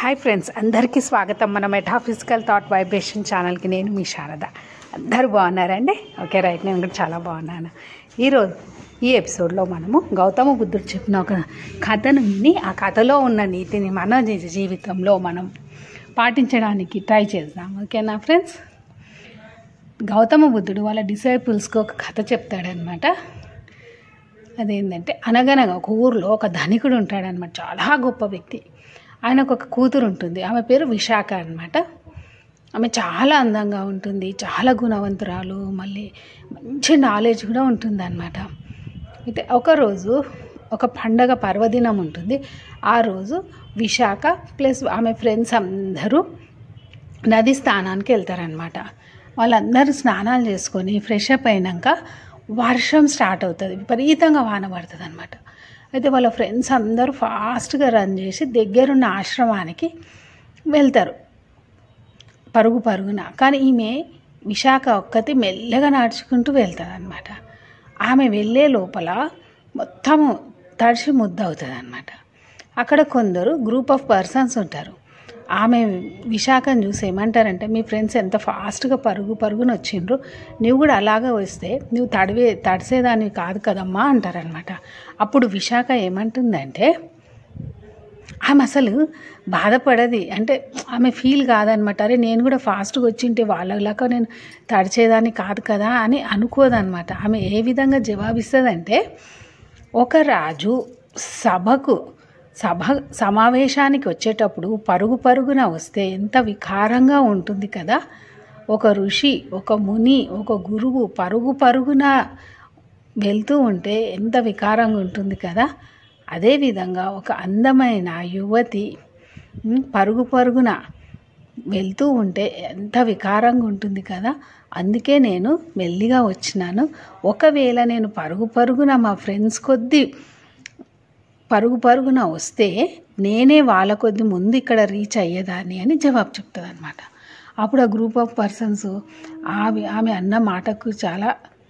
hi friends అందరికీ స్వాగతం మన మెటాఫిజికల్ థాట్ వైబ్రేషన్ ఛానల్కి నేను మీ శారద అందరూ బాగున్నారండి ఓకే రైట్ నేను కూడా చాలా బాగున్నాను ఈరోజు ఈ ఎపిసోడ్లో మనము గౌతమ బుద్ధుడు చెప్పిన ఒక కథను విని ఆ కథలో ఉన్న నీతిని మన జీ- జీవితంలో మనం పాటించడానికి ట్రై చేద్దాం ఓకేనా ఫ్రెండ్స్ గౌతమ బుద్ధుడు వాళ్ళ డిసైపుల్స్కి ఒక కథ చెప్తాడనమాట అదేంటంటే అనగనగా ఒక ఊర్లో ఒక ధనికుడు ఉంటాడనమాట చాలా గొప్ప వ్యక్తి ఆయనకు ఒక కూతురు ఉంటుంది ఆమె పేరు విశాఖ అనమాట ఆమె చాలా అందంగా ఉంటుంది చాలా గుణవంతురాలు మళ్ళీ మంచి నాలెడ్జ్ కూడా ఉంటుంది అనమాట అయితే ఒకరోజు ఒక పండగ పర్వదినం ఉంటుంది ఆ రోజు విశాఖ ప్లస్ ఆమె ఫ్రెండ్స్ అందరూ నది స్నానానికి వెళ్తారనమాట వాళ్ళందరూ స్నానాలు చేసుకొని ఫ్రెష్ అప్ అయినాక వర్షం స్టార్ట్ అవుతుంది విపరీతంగా వాన పడుతుంది అనమాట అయితే వాళ్ళ ఫ్రెండ్స్ అందరూ ఫాస్ట్గా రన్ చేసి దగ్గరున్న ఆశ్రమానికి వెళ్తారు పరుగు పరుగున కానీ ఈమె విశాఖ ఒక్కతి మెల్లగా నడుచుకుంటూ వెళ్తుంది అనమాట ఆమె వెళ్ళే లోపల మొత్తము తడిసి ముద్ద అవుతుంది అనమాట అక్కడ కొందరు గ్రూప్ ఆఫ్ పర్సన్స్ ఉంటారు ఆమె విశాఖను చూసి ఏమంటారంటే మీ ఫ్రెండ్స్ ఎంత ఫాస్ట్గా పరుగు పరుగున వచ్చిండ్రు నువ్వు కూడా అలాగే వస్తే నువ్వు తడివే తడిసేదానివి కాదు కదమ్మా అంటారనమాట అప్పుడు విశాఖ ఏమంటుందంటే ఆమె అసలు బాధపడది అంటే ఆమె ఫీల్ కాదనమాట అరే నేను కూడా ఫాస్ట్గా వచ్చింటే వాళ్ళలాగా నేను తడిచేదాన్ని కాదు కదా అని అనుకోదనమాట ఆమె ఏ విధంగా జవాబిస్తుందంటే ఒక రాజు సభకు సభ సమావేశానికి వచ్చేటప్పుడు పరుగు పరుగున వస్తే ఎంత వికారంగా ఉంటుంది కదా ఒక ఋషి ఒక ముని ఒక గురువు పరుగు పరుగున వెళ్తూ ఉంటే ఎంత వికారంగా ఉంటుంది కదా అదేవిధంగా ఒక అందమైన యువతి ఉమ్, పరుగు పరుగున వెళ్తూ ఉంటే ఎంత వికారంగా ఉంటుంది కదా అందుకే నేను మెల్లిగా వచ్చినాను ఒకవేళ నేను పరుగు పరుగున మా ఫ్రెండ్స్ కొద్దీ పరుగు పరుగున వస్తే నేనే వాళ్ళ కొద్ది ముందు ఇక్కడ రీచ్ అయ్యేదాన్ని అని జవాబు చెప్తుంది అనమాట అప్పుడు ఆ గ్రూప్ ఆఫ్ పర్సన్స్ ఆమె ఆమె అన్న మాటకు చాలా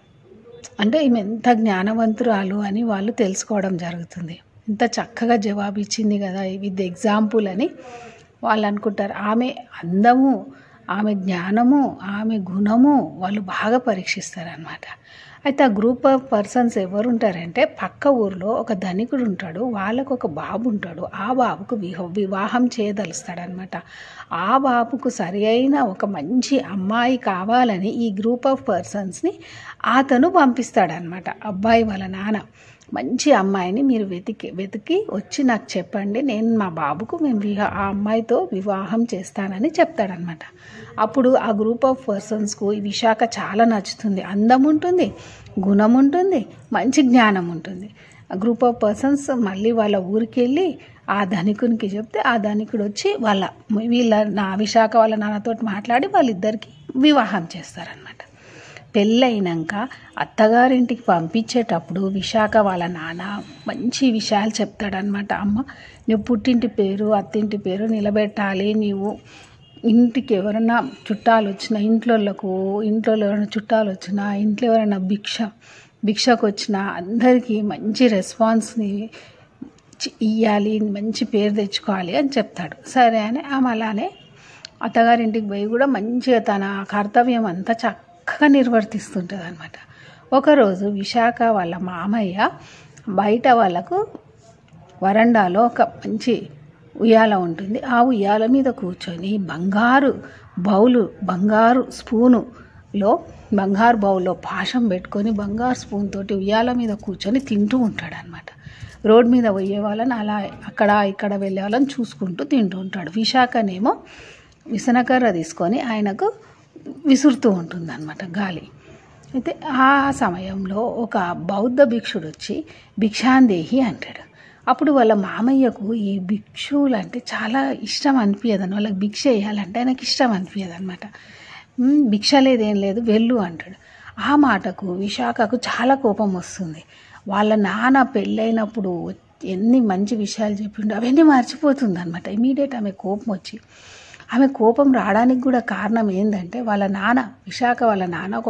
అంటే ఈమె ఎంత జ్ఞానవంతురాలు అని వాళ్ళు తెలుసుకోవడం జరుగుతుంది ఇంత చక్కగా జవాబు ఇచ్చింది కదా విత్ ఎగ్జాంపుల్ అని వాళ్ళు అనుకుంటారు ఆమె అందము ఆమె జ్ఞానము ఆమె గుణము వాళ్ళు బాగా పరీక్షిస్తారనమాట అయితే ఆ గ్రూప్ ఆఫ్ పర్సన్స్ ఎవరు ఉంటారంటే పక్క ఊర్లో ఒక ధనికుడు ఉంటాడు వాళ్ళకు ఒక బాబు ఉంటాడు ఆ బాబుకు విహ వివాహం చేయదలుస్తాడనమాట ఆ బాబుకు సరి అయిన ఒక మంచి అమ్మాయి కావాలని ఈ గ్రూప్ ఆఫ్ పర్సన్స్ని అతను పంపిస్తాడనమాట అబ్బాయి వాళ్ళ నాన్న మంచి అమ్మాయిని మీరు వెతికి వెతికి వచ్చి నాకు చెప్పండి నేను మా బాబుకు మేము వివా ఆ అమ్మాయితో వివాహం చేస్తానని చెప్తాడనమాట అప్పుడు ఆ గ్రూప్ ఆఫ్ పర్సన్స్కు ఈ విశాఖ చాలా నచ్చుతుంది అందం ఉంటుంది గుణం ఉంటుంది మంచి జ్ఞానం ఉంటుంది ఆ గ్రూప్ ఆఫ్ పర్సన్స్ మళ్ళీ వాళ్ళ ఊరికి వెళ్ళి ఆ ధనికునికి చెప్తే ఆ ధనికుడు వచ్చి వాళ్ళ వీళ్ళ నా విశాఖ వాళ్ళ నాన్నతో మాట్లాడి వాళ్ళిద్దరికి వివాహం చేస్తారనమాట పెళ్ళయినాక అత్తగారింటికి పంపించేటప్పుడు విశాఖ వాళ్ళ నాన్న మంచి విషయాలు చెప్తాడనమాట అమ్మ నువ్వు పుట్టింటి పేరు అత్తింటి పేరు నిలబెట్టాలి నీవు ఇంటికి ఎవరైనా చుట్టాలు వచ్చినా ఇంట్లోళ్ళకు ఇంట్లో ఎవరైనా చుట్టాలు వచ్చినా ఇంట్లో ఎవరైనా భిక్ష భిక్షకు వచ్చినా అందరికీ మంచి రెస్పాన్స్ని చి- ఇయ్యాలి మంచి పేరు తెచ్చుకోవాలి అని చెప్తాడు సరే అని ఆమె అలానే అత్తగారింటికి పోయి కూడా మంచిగా తన కర్తవ్యం అంతా చక్కగా నిర్వర్తిస్తుంటుంది అనమాట ఒకరోజు విశాఖ వాళ్ళ మామయ్య బయట వాళ్ళకు వరండాలో ఒక మంచి ఉయ్యాల ఉంటుంది ఆ ఉయ్యాల మీద కూర్చొని బంగారు బౌలు బంగారు స్పూనులో బంగారు బౌల్లో పాశం పెట్టుకొని బంగారు స్పూన్ తోటి ఉయ్యాల మీద కూర్చొని తింటూ ఉంటాడు అనమాట రోడ్ మీద పోయే వాళ్ళని అలా అక్కడ ఇక్కడ వెళ్ళే వాళ్ళని చూసుకుంటూ తింటూ ఉంటాడు విశాఖనేమో విసనకర్ర తీసుకొని ఆయనకు విసురుతూ ఉంటుంది గాలి అయితే ఆ సమయంలో ఒక బౌద్ధ భిక్షుడు వచ్చి భిక్షాందేహి అంటాడు అప్పుడు వాళ్ళ మామయ్యకు ఈ భిక్షువులు అంటే చాలా ఇష్టం అనిపించదని వాళ్ళకి భిక్ష వేయాలంటే ఆయనకి ఇష్టం అనిపించదు అనమాట భిక్ష లేదేం లేదు వెళ్ళు అంటాడు ఆ మాటకు విశాఖకు చాలా కోపం వస్తుంది వాళ్ళ నాన్న పెళ్ళైనప్పుడు ఎన్ని మంచి విషయాలు చెప్పిండో అవన్నీ మర్చిపోతుంది అనమాట ఇమీడియట్ ఆమె కోపం వచ్చి ఆమె కోపం రావడానికి కూడా కారణం ఏంటంటే వాళ్ళ నాన్న విశాఖ వాళ్ళ నాన్న ఒక గొప్ప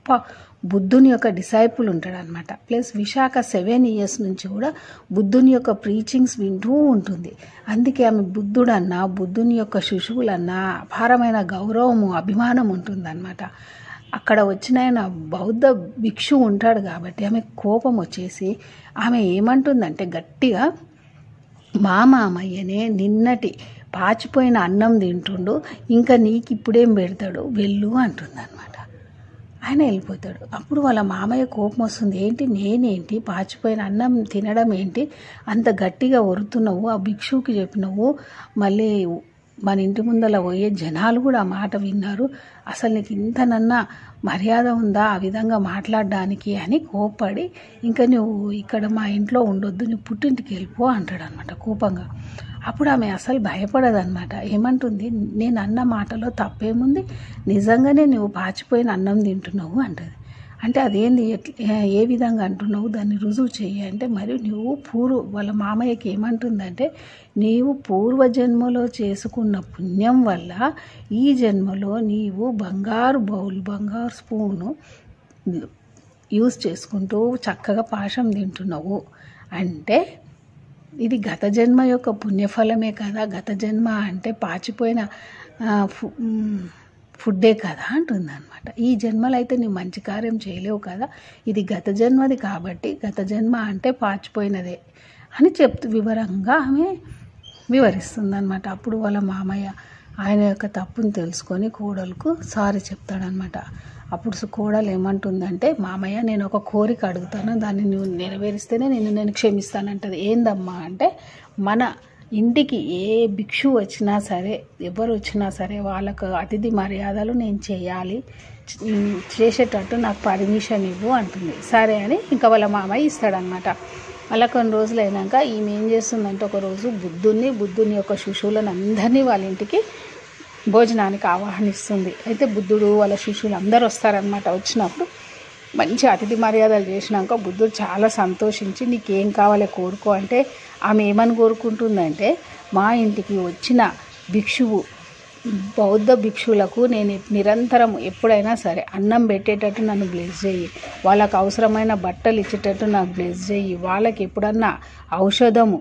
గొప్ప బుద్ధుని యొక్క డిసైపుల్ ఉంటాడు అనమాట ప్లస్ విశాఖ సెవెన్ ఇయర్స్ నుంచి కూడా బుద్ధుని యొక్క ప్రీచింగ్స్ వింటూ ఉంటుంది అందుకే ఆమె బుద్ధుడన్నా బుద్ధుని యొక్క శిశువులన్నా అపారమైన గౌరవము అభిమానం ఉంటుందన్నమాట అక్కడ వచ్చిన ఆయన బౌద్ధ భిక్షు ఉంటాడు కాబట్టి ఆమె కోపం వచ్చేసి ఆమె ఏమంటుందంటే గట్టిగా మా మామయ్యనే నిన్నటి పాచిపోయిన అన్నం తింటుండు ఇంకా నీకు ఇప్పుడేం పెడతాడు వెళ్ళు అంటుందన్నమాట ఆయన వెళ్ళిపోతాడు అప్పుడు వాళ్ళ మామయ్య కోపం వస్తుంది ఏంటి నేనేంటి పాచిపోయిన అన్నం తినడం ఏంటి అంత గట్టిగా ఒరుతున్నావు ఆ భిక్షువుకి చెప్పినవు మళ్ళీ మన ఇంటి ముందర పోయే జనాలు కూడా ఆ మాట విన్నారు అసలు నీకు ఇంతనన్నా మర్యాద ఉందా ఆ విధంగా మాట్లాడడానికి అని కోప్పడి ఇంకా నువ్వు ఇక్కడ మా ఇంట్లో ఉండొద్దు నువ్వు పుట్టింటికి వెళ్ళిపో అంటాడు అనమాట కోపంగా అప్పుడు ఆమె అసలు భయపడదన్నమాట ఏమంటుంది నేను అన్న మాటలో తప్పేముంది నిజంగానే నువ్వు పాచిపోయిన అన్నం తింటున్నావు అంటది అంటే అదేంది ఎట్ల- ఏ విధంగా అంటున్నావు దాన్ని రుజువు చెయ్యి అంటే మరి నువ్వు పూర్వ వాళ్ళ మామయ్యకి ఏమంటుందంటే నీవు పూర్వజన్మలో చేసుకున్న పుణ్యం వల్ల ఈ జన్మలో నీవు బంగారు బౌల్ బంగారు స్పూను యూజ్ చేసుకుంటూ చక్కగా పాశం తింటున్నావు అంటే ఇది గత జన్మ యొక్క పుణ్యఫలమే కదా గత జన్మ అంటే పాచిపోయిన ఆ, ఫు- మ్, ఫుడ్డే కదా అంటుందన్నమాట ఈ జన్మలో అయితే నువ్వు మంచి కార్యం చేయలేవు కదా ఇది గత జన్మది కాబట్టి గత జన్మ అంటే పాచిపోయినదే అని చెప్తూ వివరంగా ఆమె వివరిస్తుందన్నమాట అప్పుడు వాళ్ళ మామయ్య ఆయన యొక్క తప్పుని తెలుసుకొని కోడలకు సారీ చెప్తాడనమాట అప్పుడు సు- కోడలు ఏమంటుందంటే మామయ్య నేను ఒక కోరిక అడుగుతాను దాన్ని నువ్వు నెరవేరిస్తేనే నేను నేను క్షమిస్తానంటది ఏందమ్మా అంటే మన ఇంటికి ఏ భిక్షు వచ్చినా సరే ఎవరు వచ్చినా సరే వాళ్ళకు అతిథి మర్యాదలు నేను చేయాలి చ- ఉమ్, చేసేటట్టు నాకు పర్మిషన్ ఇవ్వు అంటుంది సరే అని ఇంకా వాళ్ళ మామయ్య ఇస్తాడనమాట అలా కొన్ని రోజులు అయినాక ఈమె ఏం చేస్తుందంటే ఒక రోజు బుద్ధుని బుద్ధుని యొక్క శిశువులను అందరినీ వాళ్ళ ఇంటికి భోజనానికి ఆహ్వానిస్తుంది అయితే బుద్ధుడు వాళ్ళ శిష్యులు అందరూ వస్తారనమాట వచ్చినప్పుడు మంచి అతిథి మర్యాదలు చేసినాక బుద్ధుడు చాలా సంతోషించి నీకేం కావాలో కోరుకో అంటే ఆమె ఏమని కోరుకుంటుందంటే మా ఇంటికి వచ్చిన భిక్షువు బౌద్ధ భిక్షువులకు నేను నిరంతరం ఎప్పుడైనా సరే అన్నం పెట్టేటట్టు నన్ను బ్లెస్ చేయి వాళ్ళకు అవసరమైన బట్టలు ఇచ్చేటట్టు నాకు బ్లెస్ చేయి వాళ్ళకి ఎప్పుడన్నా ఔషధము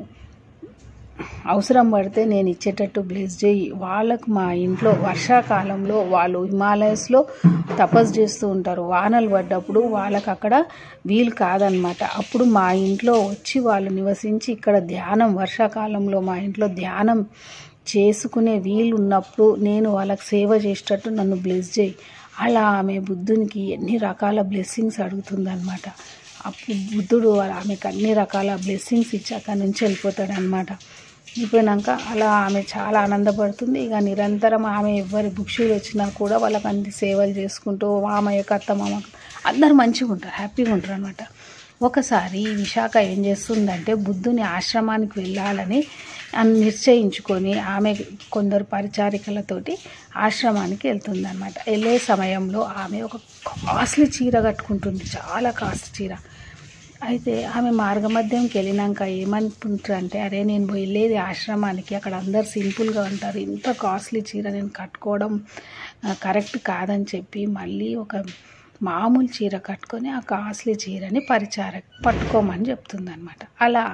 అవసరం పడితే నేను ఇచ్చేటట్టు బ్లెస్ చేయి వాళ్ళకు మా ఇంట్లో వర్షాకాలంలో వాళ్ళు హిమాలయస్లో తపస్సు చేస్తూ ఉంటారు వానలు పడ్డప్పుడు వాళ్ళకి అక్కడ వీలు కాదనమాట అప్పుడు మా ఇంట్లో వచ్చి వాళ్ళు నివసించి ఇక్కడ ధ్యానం వర్షాకాలంలో మా ఇంట్లో ధ్యానం చేసుకునే వీలు ఉన్నప్పుడు నేను వాళ్ళకి సేవ చేసేటట్టు నన్ను బ్లెస్ చేయి అలా ఆమె బుద్ధునికి ఎన్ని రకాల బ్లెస్సింగ్స్ అడుగుతుందన్నమాట అప్పుడు బుద్ధుడు ఆమెకు అన్ని రకాల బ్లెస్సింగ్స్ ఇచ్చి అక్కడి నుంచి వెళ్ళిపోతాడనమాట వెళ్ళిపోయినాక అలా ఆమె చాలా ఆనందపడుతుంది ఇక నిరంతరం ఆమె ఎవరి భిక్షులు వచ్చినా కూడా వాళ్ళకి అన్ని సేవలు చేసుకుంటూ మామయ్య అత్త మామ అందరూ మంచిగా ఉంటారు హ్యాపీగా ఉంటారు అనమాట ఒకసారి ఈ విశాఖ ఏం చేస్తుందంటే బుద్ధుని ఆశ్రమానికి వెళ్ళాలని అని నిశ్చయించుకొని ఆమె కొందరు పరిచారికలతోటి ఆశ్రమానికి వెళ్తుంది అనమాట వెళ్ళే సమయంలో ఆమె ఒక కాస్ట్లీ చీర కట్టుకుంటుంది చాలా కాస్ట్లీ చీర అయితే ఆమె మార్గమధ్యంకి వెళ్ళినాక ఏమనుకుంటారు అంటే అరే నేను వెళ్ళేది ఆశ్రమానికి అక్కడ అందరు సింపుల్గా ఉంటారు ఇంత కాస్ట్లీ చీర నేను కట్టుకోవడం ఆ, కరెక్ట్ కాదని చెప్పి మళ్ళీ ఒక మామూలు చీర కట్టుకొని ఆ కాస్ట్లీ చీరని పరిచార పట్టుకోమని చెప్తుంది అనమాట అలా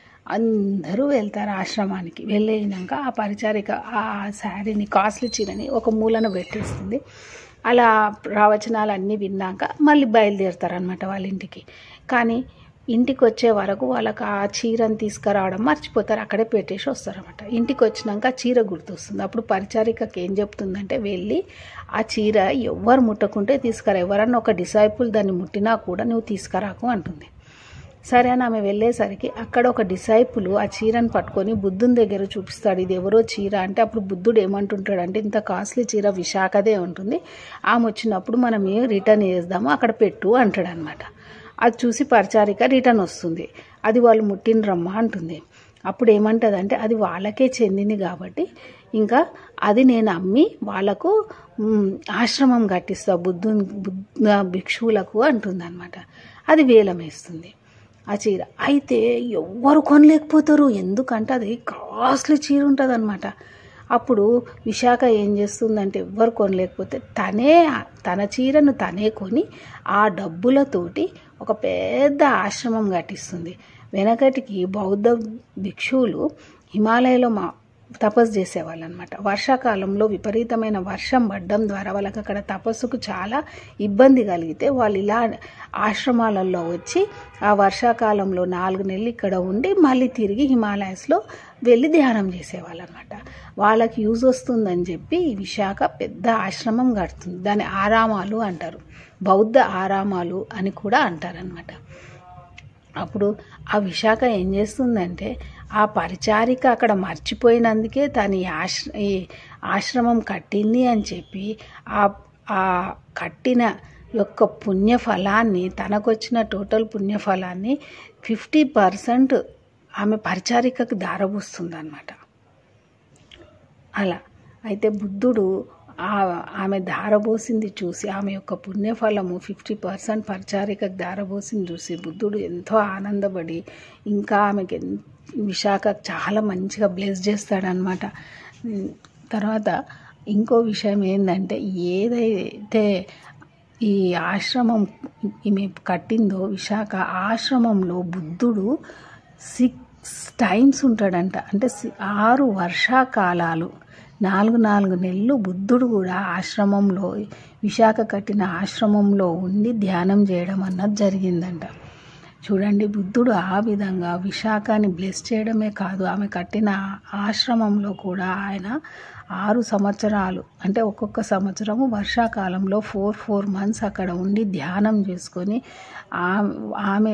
అందరూ వెళ్తారు ఆశ్రమానికి వెళ్ళినాక ఆ పరిచారిక ఆ శారీని కాస్ట్లీ చీరని ఒక మూలన పెట్టేస్తుంది అలా ప్రవచనాలు అన్నీ విన్నాక మళ్ళీ బయలుదేరుతారు అనమాట వాళ్ళ ఇంటికి కానీ ఇంటికి వచ్చే వరకు వాళ్ళకి ఆ చీరని తీసుకురావడం మర్చిపోతారు అక్కడే పెట్టేసి వస్తారన్నమాట ఇంటికి వచ్చినాక ఆ చీర గుర్తొస్తుంది అప్పుడు పరిచారికకి ఏం చెప్తుందంటే వెళ్ళి ఆ చీర ఎవ్వరు ముట్టకుంటే తీసుకురా ఎవరన్నా ఒక డిసైపుల్ దాన్ని ముట్టినా కూడా నువ్వు తీసుకురాకు అంటుంది సరే అని ఆమె వెళ్ళేసరికి అక్కడ ఒక డిసైపుల్ ఆ చీరను పట్టుకొని బుద్ధుని దగ్గర చూపిస్తాడు ఇది ఎవరో చీర అంటే అప్పుడు బుద్ధుడు ఏమంటుంటాడు అంటే ఇంత కాస్ట్లీ చీర విశాఖదే ఉంటుంది ఆమె వచ్చినప్పుడు మనం ఏ రిటర్న్ చేద్దాము అక్కడ పెట్టు అంటాడు అనమాట అది చూసి పరిచారిక రిటర్న్ వస్తుంది అది వాళ్ళు ముట్టినరమ్మా అంటుంది అప్పుడు ఏమంటుంది అంటే అది వాళ్ళకే చెందింది కాబట్టి ఇంకా అది నేను అమ్మి వాళ్ళకు మ్, ఆశ్రమం కట్టిస్తా బుద్ధుని బుద్ధ భిక్షువులకు అంటుంది అనమాట అది వేలం వేస్తుంది ఆ చీర అయితే ఎవ్వరు కొనలేకపోతారు ఎందుకంటే అది కాస్ట్లీ చీర ఉంటుంది అనమాట అప్పుడు విశాఖ ఏం చేస్తుందంటే ఎవ్వరు కొనలేకపోతే తనే తన చీరను తనే కొని ఆ డబ్బులతోటి ఒక పెద్ద ఆశ్రమం కట్టిస్తుంది వెనకటికి బౌద్ధ భిక్షువులు హిమాలయలో మా తపస్సు చేసేవాళ్ళు అనమాట వర్షాకాలంలో విపరీతమైన వర్షం పడడం ద్వారా వాళ్ళకి అక్కడ తపస్సుకు చాలా ఇబ్బంది కలిగితే వాళ్ళు ఇలా ఆశ్రమాలలో వచ్చి ఆ వర్షాకాలంలో నాలుగు నెలలు ఇక్కడ ఉండి మళ్ళీ తిరిగి హిమాలయస్లో వెళ్ళి ధ్యానం చేసేవాళ్ళు అనమాట వాళ్ళకి యూజ్ వస్తుందని చెప్పి ఈ విశాఖ పెద్ద ఆశ్రమం కడుతుంది దాని ఆరామాలు అంటారు బౌద్ధ ఆరామాలు అని కూడా అంటారనమాట అప్పుడు ఆ విశాఖ ఏం చేస్తుందంటే ఆ పరిచారిక అక్కడ మర్చిపోయినందుకే తను ఈ ఆశ్ర ఈ ఆశ్రమం కట్టింది అని చెప్పి ఆ ఆ కట్టిన యొక్క పుణ్యఫలాన్ని తనకొచ్చిన టోటల్ పుణ్యఫలాన్ని ఫిఫ్టీ పర్సెంట్ ఆమె పరిచారికకు దారబోస్తుంది అలా అయితే బుద్ధుడు ఆ- ఆమె ధారబోసింది చూసి ఆమె యొక్క పుణ్యఫలము ఫిఫ్టీ పర్సెంట్ పరిచారికకు ధారబోసింది చూసి బుద్ధుడు ఎంతో ఆనందపడి ఇంకా ఆమెకి ఎన్- విశాఖ చాలా మంచిగా బ్లెస్ చేస్తాడనమాట ఉమ్, తర్వాత ఇంకో విషయం ఏంటంటే ఏదైతే ఈ ఆశ్రమం ఈమె కట్టిందో విశాఖ ఆశ్రమంలో బుద్ధుడు సిక్స్ టైమ్స్ ఉంటాడంట అంటే సి- ఆరు వర్షాకాలాలు నాలుగు నాలుగు నెలలు బుద్ధుడు కూడా ఆశ్రమంలో విశాఖ కట్టిన ఆశ్రమంలో ఉండి ధ్యానం చేయడం అన్నది జరిగిందంట చూడండి బుద్ధుడు ఆ విధంగా విశాఖని బ్లెస్ చేయడమే కాదు ఆమె కట్టిన ఆశ్రమంలో కూడా ఆయన ఆరు సంవత్సరాలు అంటే ఒక్కొక్క సంవత్సరము వర్షాకాలంలో ఫోర్ ఫోర్ మంత్స్ అక్కడ ఉండి ధ్యానం చేసుకొని ఆ- ఆమె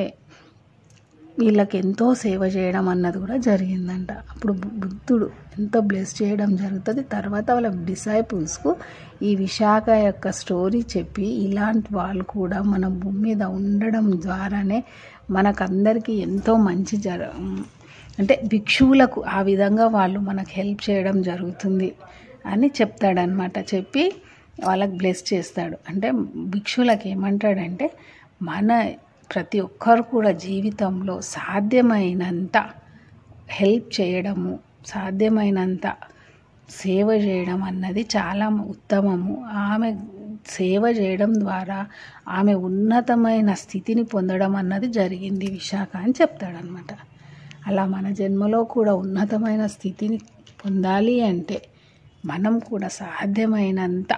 వీళ్ళకి ఎంతో సేవ చేయడం అన్నది కూడా జరిగిందంట అప్పుడు బు- బుద్ధుడు ఎంతో బ్లెస్ చేయడం జరుగుతుంది తర్వాత వాళ్ళ డిసైపుల్స్కు ఈ విశాఖ యొక్క స్టోరీ చెప్పి ఇలాంటి వాళ్ళు కూడా మన భూమి మీద ఉండడం ద్వారానే మనకందరికీ ఎంతో మంచి జర అంటే భిక్షువులకు ఆ విధంగా వాళ్ళు మనకు హెల్ప్ చేయడం జరుగుతుంది అని చెప్తాడనమాట చెప్పి వాళ్ళకి బ్లెస్ చేస్తాడు అంటే భిక్షువులకు ఏమంటాడంటే మన ప్రతి ఒక్కరు కూడా జీవితంలో సాధ్యమైనంత హెల్ప్ చేయడము సాధ్యమైనంత సేవ చేయడం అన్నది చాలా ఉత్తమము ఆమె సేవ చేయడం ద్వారా ఆమె ఉన్నతమైన స్థితిని పొందడం అన్నది జరిగింది విశాఖ అని చెప్తాడనమాట అలా మన జన్మలో కూడా ఉన్నతమైన స్థితిని పొందాలి అంటే మనం కూడా సాధ్యమైనంత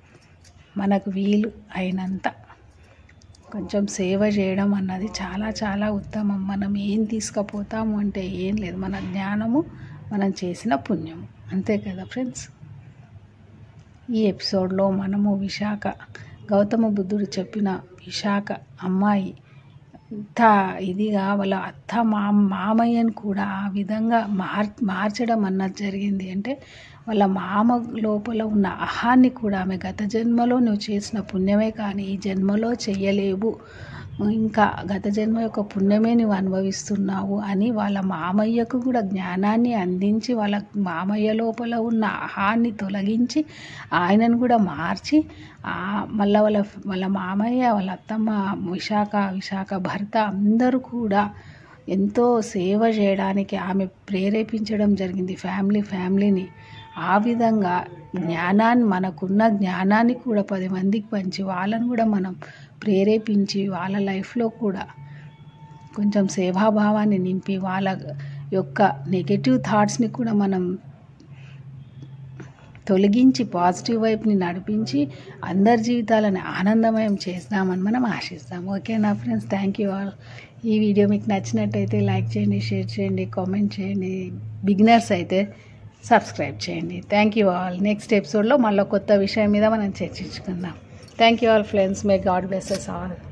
మనకు వీలు అయినంత కొంచెం సేవ చేయడం అన్నది చాలా చాలా ఉత్తమం మనం ఏం తీసుకుపోతాము అంటే ఏం లేదు మన జ్ఞానము మనం చేసిన పుణ్యము అంతే కదా ఫ్రెండ్స్ ఈ ఎపిసోడ్లో మనము విశాఖ గౌతమ బుద్ధుడు చెప్పిన విశాఖ అమ్మాయి ఇంత ఇదిగా వాళ్ళ అత్త మా మామయ్యను కూడా ఆ విధంగా మార్ మార్చడం అన్నది జరిగింది అంటే వాళ్ళ మామ లోపల ఉన్న అహాన్ని కూడా ఆమె గత జన్మలో నువ్వు చేసిన పుణ్యమే కానీ ఈ జన్మలో చెయ్యలేవు ఇంకా గత జన్మ యొక్క పుణ్యమే నువ్వు అనుభవిస్తున్నావు అని వాళ్ళ మామయ్యకు కూడా జ్ఞానాన్ని అందించి వాళ్ళ మామయ్య లోపల ఉన్న అహాన్ని తొలగించి ఆయనను కూడా మార్చి ఆ- మళ్ళా వాళ్ళ వాళ్ళ మామయ్య వాళ్ళ అత్తమ్మ విశాఖ విశాఖ భర్త అందరూ కూడా ఎంతో సేవ చేయడానికి ఆమె ప్రేరేపించడం జరిగింది ఫ్యామిలీ ఫ్యామిలీని ఆ విధంగా జ్ఞానాన్ని మనకున్న జ్ఞానాన్ని కూడా పది మందికి పంచి వాళ్ళని కూడా మనం ప్రేరేపించి వాళ్ళ లైఫ్లో కూడా కొంచెం సేవాభావాన్ని నింపి వాళ్ళ యొక్క నెగటివ్ థాట్స్ని కూడా మనం తొలగించి పాజిటివ్ వైపుని నడిపించి అందరి జీవితాలను ఆనందమయం చేస్తామని మనం ఆశిస్తాం ఓకేనా ఫ్రెండ్స్ థ్యాంక్ యూ ఆల్ ఈ వీడియో మీకు నచ్చినట్టయితే లైక్ చేయండి షేర్ చేయండి కామెంట్ చేయండి బిగినర్స్ అయితే సబ్స్క్రైబ్ చేయండి థ్యాంక్ యూ ఆల్ నెక్స్ట్ ఎపిసోడ్లో మళ్ళీ కొత్త విషయం మీద మనం చర్చించుకుందాం thank you all friends may God blesses all